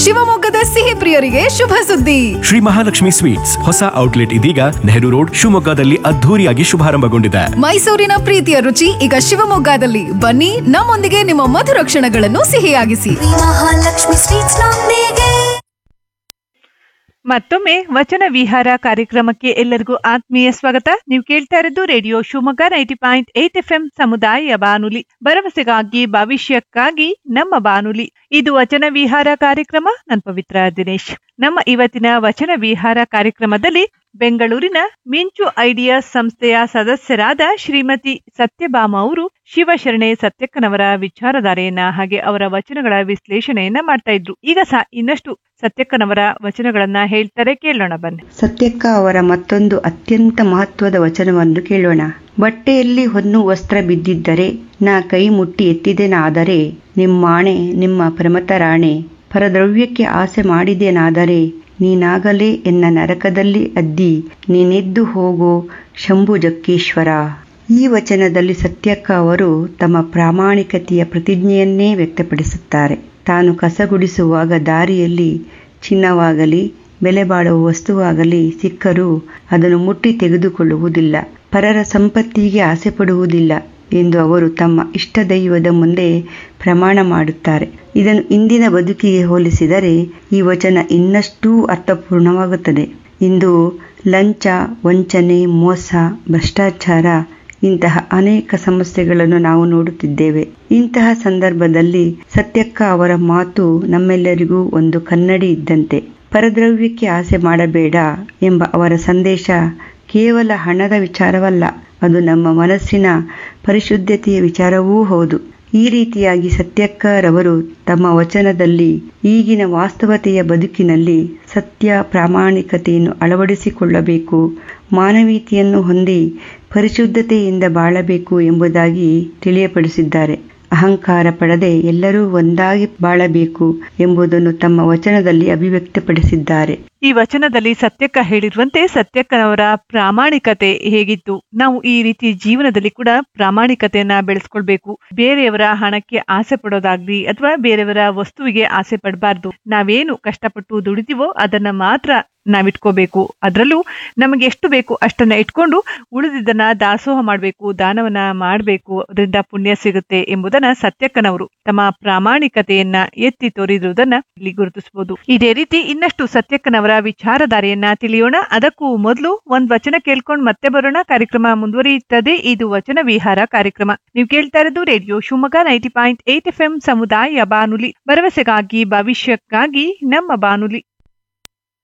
ಶಿವಮೊಗ್ಗದ ಸಿಹಿ ಪ್ರಿಯರಿಗೆ ಶುಭ ಸುದ್ದಿ ಶ್ರೀ ಮಹಾಲಕ್ಷ್ಮಿ ಸ್ವೀಟ್ಸ್ ಹೊಸ ಔಟ್ಲೆಟ್ ಇದೀಗ ನೆಹರು ರೋಡ್ ಶಿವಮೊಗ್ಗದಲ್ಲಿ ಅದ್ಧೂರಿಯಾಗಿ ಶುಭಾರಂಭಗೊಂಡಿದೆ ಮೈಸೂರಿನ ಪ್ರೀತಿಯ ರುಚಿ ಈಗ ಶಿವಮೊಗ್ಗದಲ್ಲಿ ಬನ್ನಿ ನಮ್ಮೊಂದಿಗೆ ನಿಮ್ಮ ಮಧುರ ಕ್ಷಣಗಳನ್ನು ಸಿಹಿಯಾಗಿಸಿ ಮಹಾಲಕ್ಷ್ಮಿ ಸ್ವೀಟ್ಸ್ ನೊಂದಿಗೆ ಮತ್ತೊಮ್ಮೆ ವಚನ ವಿಹಾರ ಕಾರ್ಯಕ್ರಮಕ್ಕೆ ಎಲ್ಲರಿಗೂ ಆತ್ಮೀಯ ಸ್ವಾಗತ ನೀವು ಕೇಳ್ತಾ ಇರೋದು radio Shivamogga ninety point eight F M ಸಮುದಾಯ ಬಾನುಲಿ ಭರವಸೆಗಾಗಿ ಭವಿಷ್ಯಕ್ಕಾಗಿ ನಮ್ಮ ಬಾನುಲಿ ಇದು ವಚನ ವಿಹಾರ ಕಾರ್ಯಕ್ರಮ ನನ್ ಪವಿತ್ರ ದಿನೇಶ್ ನಮ್ಮ ಇವತ್ತಿನ ವಚನ ವಿಹಾರ ಕಾರ್ಯಕ್ರಮದಲ್ಲಿ ಬೆಂಗಳೂರಿನ ಮಿಂಚು ಐಡಿಯಾಸ್ ಸಂಸ್ಥೆಯ ಸದಸ್ಯರಾದ ಶ್ರೀಮತಿ ಸತ್ಯಭಾಮ ಅವರು ಶಿವಶರಣೆ ಸತ್ಯಕ್ಕನವರ ವಿಚಾರಧಾರೆಯನ್ನ ಹಾಗೆ ಅವರ ವಚನಗಳ ವಿಶ್ಲೇಷಣೆಯನ್ನ ಮಾಡ್ತಾ ಇದ್ರು ಈಗ ಸಹ ಇನ್ನಷ್ಟು ಸತ್ಯಕ್ಕನವರ ವಚನಗಳನ್ನ ಹೇಳ್ತಾರೆ ಕೇಳೋಣ ಬನ್ನಿ ಸತ್ಯಕ್ಕ ಅವರ ಮತ್ತೊಂದು ಅತ್ಯಂತ ಮಹತ್ವದ ವಚನವನ್ನು ಕೇಳೋಣ ಬಟ್ಟೆಯಲ್ಲಿ ಹೊನ್ನು ವಸ್ತ್ರ ಬಿದ್ದಿದ್ದರೆ ನಾ ಕೈ ಮುಟ್ಟಿ ಎತ್ತಿದೆನಾದರೆ ನಿಮ್ಮಾಣೆ ನಿಮ್ಮ ಪ್ರಮತರಾಣೆ ಪರದ್ರವ್ಯಕ್ಕೆ ಆಸೆ ಮಾಡಿದೆನಾದರೆ ನೀನಾಗಲೇ ಎನ್ನ ನರಕದಲ್ಲಿ ಅದ್ದಿ ನೀನೆದ್ದು ಹೋಗೋ ಶಂಭು ಜಕ್ಕೀಶ್ವರ ಈ ವಚನದಲ್ಲಿ ಸತ್ಯಕ್ಕ ಅವರು ತಮ್ಮ ಪ್ರಾಮಾಣಿಕತೆಯ ಪ್ರತಿಜ್ಞೆಯನ್ನೇ ವ್ಯಕ್ತಪಡಿಸುತ್ತಾರೆ ತಾನು ಕಸಗುಡಿಸುವಾಗ ದಾರಿಯಲ್ಲಿ ಚಿನ್ನವಾಗಲಿ ಬೆಲೆ ಬಾಳುವ ವಸ್ತುವಾಗಲಿ ಸಿಕ್ಕರೂ ಅದನ್ನು ಮುಟ್ಟಿ ತೆಗೆದುಕೊಳ್ಳುವುದಿಲ್ಲ ಪರರ ಸಂಪತ್ತಿಗೆ ಆಸೆ ಪಡುವುದಿಲ್ಲ ಎಂದು ಅವರು ತಮ್ಮ ಇಷ್ಟ ದೈವದ ಮುಂದೆ ಪ್ರಮಾಣ ಮಾಡುತ್ತಾರೆ ಇದನ್ನು ಇಂದಿನ ಬದುಕಿಗೆ ಹೋಲಿಸಿದರೆ ಈ ವಚನ ಇನ್ನಷ್ಟೂ ಅರ್ಥಪೂರ್ಣವಾಗುತ್ತದೆ ಇಂದು ಲಂಚ ವಂಚನೆ ಮೋಸ ಭ್ರಷ್ಟಾಚಾರ ಇಂತಹ ಅನೇಕ ಸಮಸ್ಯೆಗಳನ್ನು ನಾವು ನೋಡುತ್ತಿದ್ದೇವೆ ಇಂತಹ ಸಂದರ್ಭದಲ್ಲಿ ಸತ್ಯಕ್ಕ ಅವರ ಮಾತು ನಮ್ಮೆಲ್ಲರಿಗೂ ಒಂದು ಕನ್ನಡಿ ಇದ್ದಂತೆ ಪರದ್ರವ್ಯಕ್ಕೆ ಆಸೆ ಮಾಡಬೇಡ ಎಂಬ ಅವರ ಸಂದೇಶ ಕೇವಲ ಹಣದ ವಿಚಾರವಲ್ಲ ಅದು ನಮ್ಮ ಮನಸ್ಸಿನ ಪರಿಶುದ್ಧತೆಯ ವಿಚಾರವೂ ಹೌದು ಈ ರೀತಿಯಾಗಿ ಸತ್ಯಕ್ಕರವರು ತಮ್ಮ ವಚನದಲ್ಲಿ ಈಗಿನ ವಾಸ್ತವತೆಯ ಬದುಕಿನಲ್ಲಿ ಸತ್ಯ ಪ್ರಾಮಾಣಿಕತೆಯನ್ನು ಅಳವಡಿಸಿಕೊಳ್ಳಬೇಕು ಮಾನವೀಯತೆಯನ್ನು ಹೊಂದಿ ಪರಿಶುದ್ಧತೆಯಿಂದ ಬಾಳಬೇಕು ಎಂಬುದಾಗಿ ತಿಳಿಯಪಡಿಸಿದ್ದಾರೆ ಅಹಂಕಾರ ಪಡದೆ ಎಲ್ಲರೂ ಒಂದಾಗಿ ಬಾಳಬೇಕು ಎಂಬುದನ್ನು ತಮ್ಮ ವಚನದಲ್ಲಿ ಅಭಿವ್ಯಕ್ತಪಡಿಸಿದ್ದಾರೆ ಈ ವಚನದಲ್ಲಿ ಸತ್ಯಕ್ಕ ಹೇಳಿರುವಂತೆ ಸತ್ಯಕ್ಕನವರ ಪ್ರಾಮಾಣಿಕತೆ ಹೇಗಿತ್ತು ನಾವು ಈ ರೀತಿ ಜೀವನದಲ್ಲಿ ಕೂಡ ಪ್ರಾಮಾಣಿಕತೆಯನ್ನ ಬೆಳೆಸ್ಕೊಳ್ಬೇಕು ಬೇರೆಯವರ ಹಣಕ್ಕೆ ಆಸೆ ಪಡೋದಾಗ್ಲಿ ಅಥವಾ ಬೇರೆಯವರ ವಸ್ತುವಿಗೆ ಆಸೆ ಪಡಬಾರ್ದು ನಾವೇನು ಕಷ್ಟಪಟ್ಟು ದುಡಿತೀವೋ ಅದನ್ನ ಮಾತ್ರ ನಾವಿಟ್ಕೋಬೇಕು ಅದರಲ್ಲೂ ನಮಗೆ ಎಷ್ಟು ಬೇಕು ಅಷ್ಟನ್ನ ಇಟ್ಕೊಂಡು ಉಳಿದಿದ್ದನ್ನ ದಾಸೋಹ ಮಾಡಬೇಕು ದಾನವನ್ನ ಮಾಡಬೇಕು ಅದರಿಂದ ಪುಣ್ಯ ಸಿಗುತ್ತೆ ಎಂಬುದನ್ನ ಸತ್ಯಕ್ಕನವರು ತಮ್ಮ ಪ್ರಾಮಾಣಿಕತೆಯನ್ನ ಎತ್ತಿ ತೋರಿರುವುದನ್ನ ಇಲ್ಲಿ ಗುರುತಿಸಬಹುದು ಇದೇ ರೀತಿ ಇನ್ನಷ್ಟು ಸತ್ಯಕ್ಕನವರ ವಿಚಾರಧಾರೆಯನ್ನ ತಿಳಿಯೋಣ ಅದಕ್ಕೂ ಮೊದಲು ಒಂದ್ ವಚನ ಕೇಳ್ಕೊಂಡು ಮತ್ತೆ ಬರೋಣ ಕಾರ್ಯಕ್ರಮ ಮುಂದುವರಿಯುತ್ತದೆ ಇದು ವಚನ ವಿಹಾರ ಕಾರ್ಯಕ್ರಮ ನೀವು ಕೇಳ್ತಾ ಇರೋದು radio Shivamogga ninety point eight F M ಸಮುದಾಯ ಬಾನುಲಿ ಭರವಸೆಗಾಗಿ ಭವಿಷ್ಯಕ್ಕಾಗಿ ನಮ್ಮ ಬಾನುಲಿ